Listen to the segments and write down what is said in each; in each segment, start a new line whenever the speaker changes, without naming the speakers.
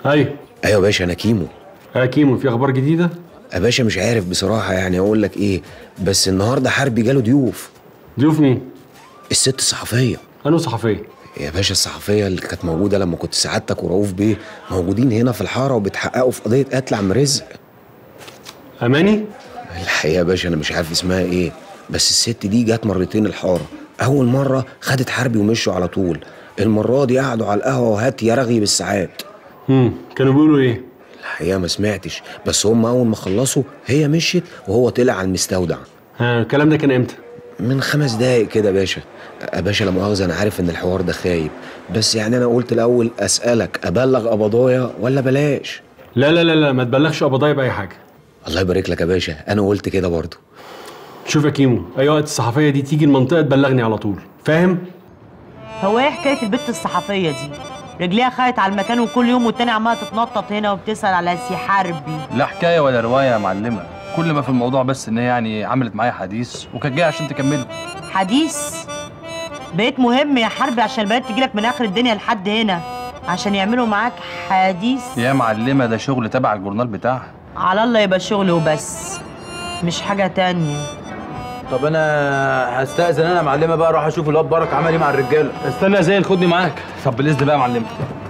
ايوه
ايوه يا باشا انا كيمو
يا كيمو في اخبار جديده
يا باشا مش عارف بصراحه يعني اقول لك ايه بس النهارده حربي جاله ضيوف
ضيوف مين
الست الصحفيه
انا صحفيه
يا باشا الصحفيه اللي كانت موجوده لما كنت سعادتك ورؤوف بيه موجودين هنا في الحاره وبتحققوا في قضيه قتل عم رزق
اماني
الحقيقه يا باشا انا مش عارف اسمها ايه بس الست دي جت مرتين الحاره اول مره خدت حربي ومشوا على طول المره دي قعدوا على القهوه وهات يا رغي بالساعات
امم كانوا بيقولوا ايه
الحقيقه ما سمعتش بس هم اول ما خلصوا هي مشيت وهو طلع على المستودع
ها الكلام ده كان امتى
من خمس دقايق كده يا باشا يا باشا لا مؤاخذه انا عارف ان الحوار ده خايب بس يعني انا قلت الاول اسالك ابلغ قبضايا ولا بلاش
لا لا لا لا ما تبلغش قبضايا باي حاجه
الله يبارك لك يا باشا انا قلت كده برضه
شوف يا كيمو اي وقت الصحفيه دي تيجي المنطقه تبلغني على طول فاهم
هو ايه حكايه البت الصحفيه دي رجليها خايت على المكان وكل يوم والتاني عماله تتنطط هنا وبتسال على سي حربي
لا حكايه ولا روايه يا معلمه كل ما في الموضوع بس ان هي يعني عملت معايا حديث وكانت جايه عشان تكمله
حديث بقيت مهم يا حربي عشان البنات تجيلك من اخر الدنيا لحد هنا عشان يعملوا معاك حديث
يا معلمه ده شغل تبع الجورنال بتاعها
على الله يبقى شغل وبس مش حاجه تانية
طب انا هستأذن انا يا معلمه بقى اروح اشوف الواد برك عمل ايه مع الرجاله
استنى يا زين خدني معاك طب بالاذن بقى يا معلمه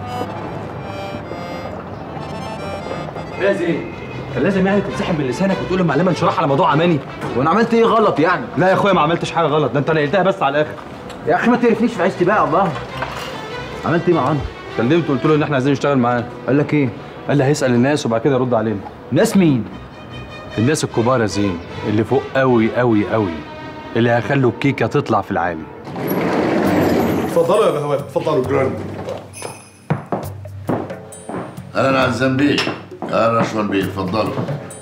يا زين كان لازم يعني تنسحب من لسانك وتقول للمعلمه انشراح على موضوع اماني وانا عملت ايه غلط يعني
لا يا اخويا ما عملتش حاجه غلط ده انت نقلتها بس على الاخر
يا اخي ما تقرفنيش في عيشتي بقى الله عملت ايه معانا
كلمته قلت له ان احنا عايزين نشتغل معاه
قال لك ايه
قال لي هيسال الناس وبعد كده يرد علينا
ناس مين
الناس الكبار يا زين اللي فوق قوي قوي قوي اللي هيخلوا الكيكه تطلع في العالي
اتفضلوا يا بهوات اتفضلوا جراند
اهلا عزام بيه اهلا رشوان بيه اتفضلوا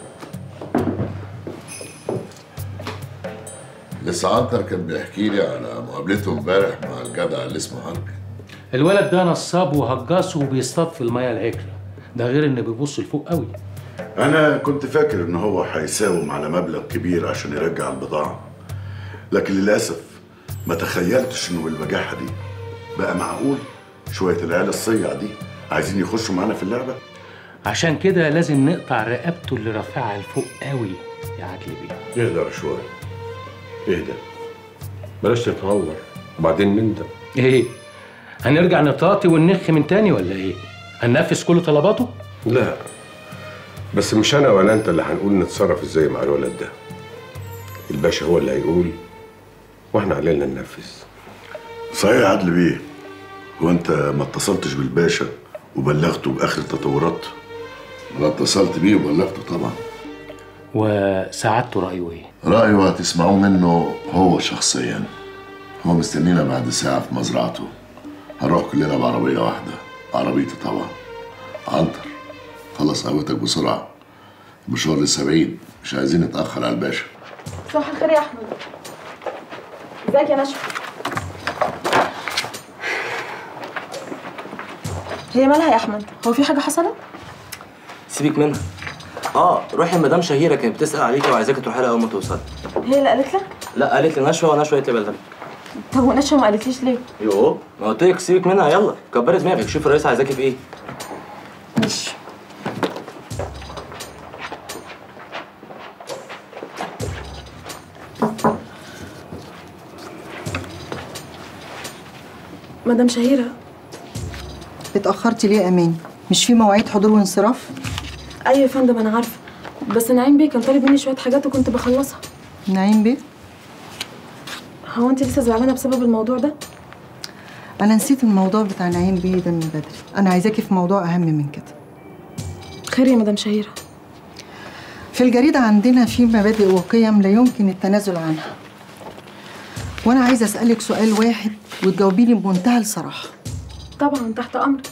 لسه عنتر كان بيحكي لي على مقابلته امبارح مع الجدع اللي اسمه حربي
الولد ده نصاب وهجاص وبيصطاد في الميه العكرة ده غير انه بيبص لفوق قوي
انا كنت فاكر ان هو هيساوم على مبلغ كبير عشان يرجع البضاعه لكن للاسف ما تخيلتش انه بالبجاحه دي بقى معقول شويه العيال الصيع دي عايزين يخشوا معانا في اللعبه
عشان كده لازم نقطع رقبته اللي رافعها لفوق قوي يا عدلي بيه
اهدى يا شويه اهدى
بلاش تتهور وبعدين من ده
ايه هنرجع نطاطي وننخ من تاني ولا ايه هننفذ كل طلباته
لا بس مش انا ولا انت اللي هنقول نتصرف ازاي مع الولد ده الباشا هو اللي هيقول واحنا علينا ننفذ
صحيح يا عدل بيه هو انت ما اتصلتش بالباشا وبلغته باخر التطورات
انا اتصلت بيه وبلغته طبعا
وسعادته رايه ايه
رايه هتسمعوه منه هو شخصيا هو مستنينا بعد ساعه في مزرعته هنروح كلنا بعربيه واحده عربيتي طبعا عنتر خلص قهوتك بسرعه المشوار لسه بعيد مش عايزين نتاخر على الباشا
صباح الخير يا احمد ازيك يا نشوى هي مالها يا احمد هو في حاجه حصلت
سيبك منها اه روحي لمدام شهيره كانت بتسال عليكي وعايزاكي تروحي لها اول ما توصلي
هي اللي قالت لك
لا قالت لي نشوى ونشوى قالت لي بلغم
طب ونشوى ما قالتليش ليه
يوه ما قلت لك سيبك منها يلا كبري دماغك شوف الرئيس عايزاكي في ايه
ماشي مدام شهيره
اتأخرتي ليه يا أمان؟ مش في مواعيد حضور وانصراف؟
ايوه يا فندم انا عارفه بس نعيم بيه كان طالب مني شويه حاجات وكنت بخلصها
نعيم بيه؟
هو انت لسه زعلانه بسبب الموضوع ده
أنا نسيت الموضوع بتاع نعيم بيه ده من بدري، أنا عايزاكي في موضوع أهم من كده.
خير يا مدام شهيره
في الجريدة عندنا في مبادئ وقيم لا يمكن التنازل عنها. وأنا عايزة أسألك سؤال واحد وتجاوبيني بمنتهى الصراحة.
طبعا تحت امرك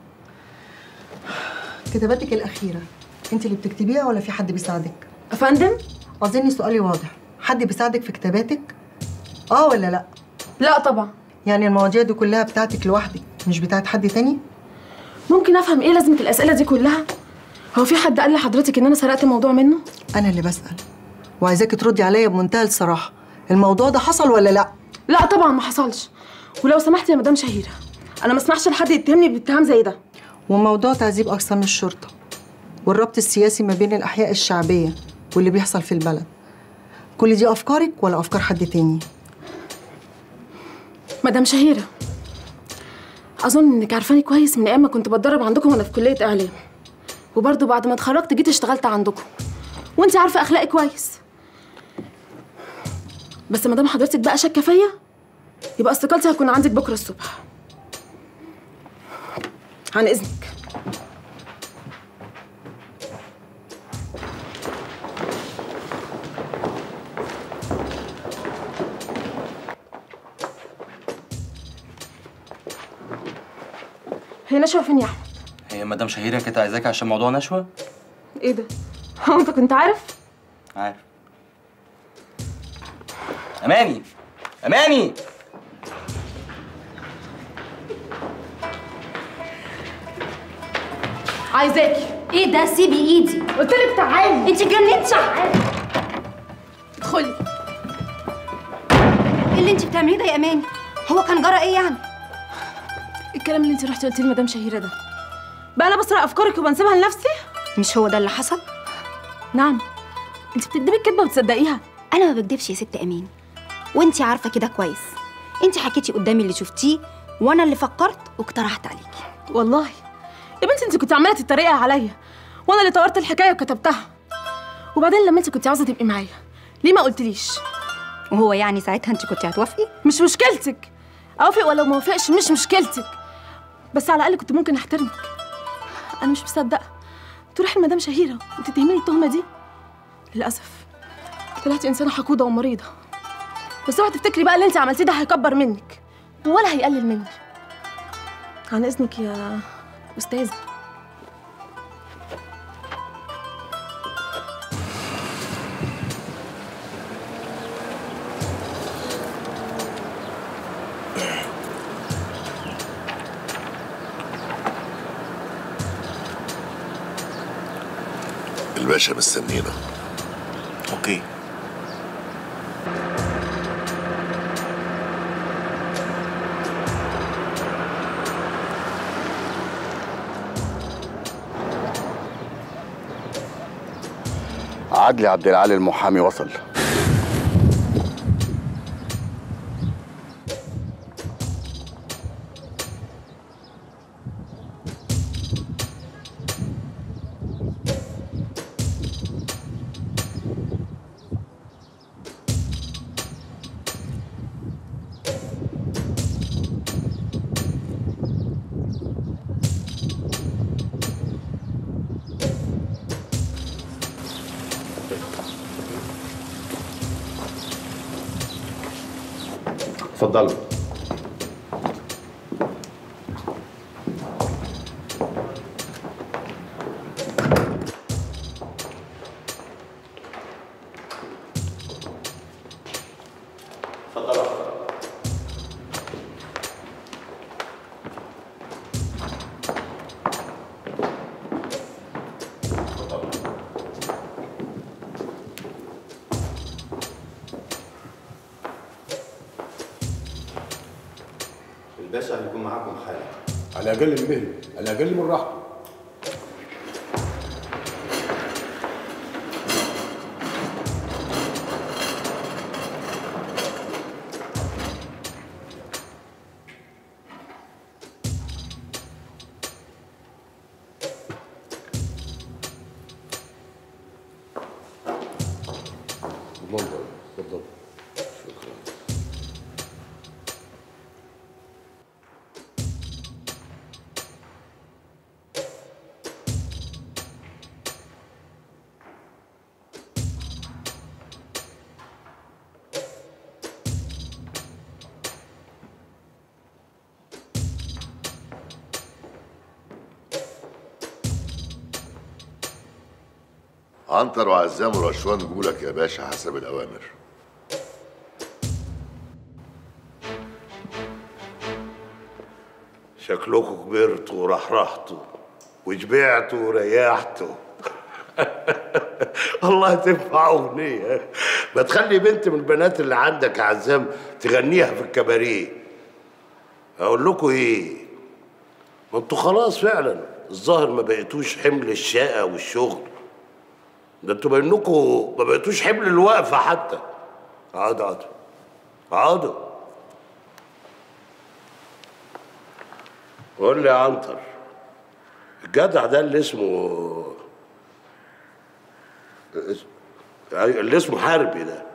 كتاباتك الأخيرة أنت اللي بتكتبيها ولا في حد بيساعدك؟
يا فندم
أظن سؤالي واضح، حد بيساعدك في كتاباتك؟ آه ولا لأ؟
لا طبعا
يعني المواضيع دي كلها بتاعتك لوحدك مش بتاعت حد تاني؟
ممكن افهم ايه لازمه الاسئله دي كلها هو في حد قال لحضرتك ان انا سرقت الموضوع منه
أنا اللي بسأل وعايزاكي تردي عليا بمنتهى الصراحة الموضوع ده حصل ولا لأ؟
لا طبعا ما حصلش ولو سمحت يا مدام شهيره انا ما اسمحش لحد يتهمني باتهام زي ده
وموضوع تعذيب أقسام الشرطة والربط السياسي ما بين الأحياء الشعبية واللي بيحصل في البلد كل دي أفكارك ولا أفكار حد تاني؟
مدام شهيرة أظن إنك عارفاني كويس من أيام ما كنت بتدرب عندكم وأنا في كلية إعلام وبرضه بعد ما اتخرجت جيت اشتغلت عندكم وأنت عارفة أخلاقي كويس بس ما دام حضرتك بقى شاكة فيا يبقى استقالتي هتكون عندك بكرة الصبح عن إذنك هي نشوى فين يا أحمد؟
هي مدام شهيره كانت عايزاك عشان موضوع نشوه
إيه ده؟ هو أنت كنت عارف؟
عارف اماني اماني
عايزاكي
ايه ده سيبي ايدي
قلت لك تعالي
انت جننتي
ادخلي
ايه اللي انت بتعمليه ده يا اماني هو كان جرى ايه يعني
الكلام اللي انت رحتي قلتيه لمدام شهيره ده بقى انا بسرق افكارك وبنسيبها لنفسي
مش هو ده اللي حصل
نعم انت بتكدبي الكدبه وتصدقيها
انا ما بكدبش يا ست اماني وانت عارفه كده كويس انت حكيتي قدامي اللي شفتيه وانا اللي فكرت واقترحت عليكي
والله يا بنتي انت كنت عماله تتريقي عليا وانا اللي طورت الحكايه وكتبتها وبعدين لما انت كنت عاوزه تبقي معايا ليه ما قلتليش
وهو يعني ساعتها انت كنت هتوافقي
مش مشكلتك اوافق ولا ما اوافقش مش مشكلتك بس على الاقل كنت ممكن احترمك انا مش مصدقه تروحي لمدام شهيره وتتهميني التهمه دي للاسف طلعتي انسانه حقوده ومريضه بس اوعي تفتكري بقى اللي انت عملتيه ده هيكبر منك ولا هيقلل مني عن اذنك يا استاذه
الباشا مستنينا
اوكي
عدلي عبد العالي المحامي وصل
اتفضلوا
الباشا هيكون معاكم حالا
على اقل من مهله على اقل من راحته اتفضل اتفضل شكرا
عنتر وعزام ورشوان جولك يا باشا حسب الأوامر
شكلكم كبرتوا ورحرحتوا وشبعتوا وريحتوا الله تنفع أغنية ما تخلي بنت من البنات اللي عندك يا عزام تغنيها في الكباريه أقول لكم إيه ما انتوا خلاص فعلا الظاهر ما بقيتوش حمل الشقه والشغل ده انتوا بانكم ما بقيتوش حمل الوقفه حتى اقعدوا اقعدوا اقعدوا قول لي يا عنتر الجدع ده اللي اسمه اللي اسمه حربي ده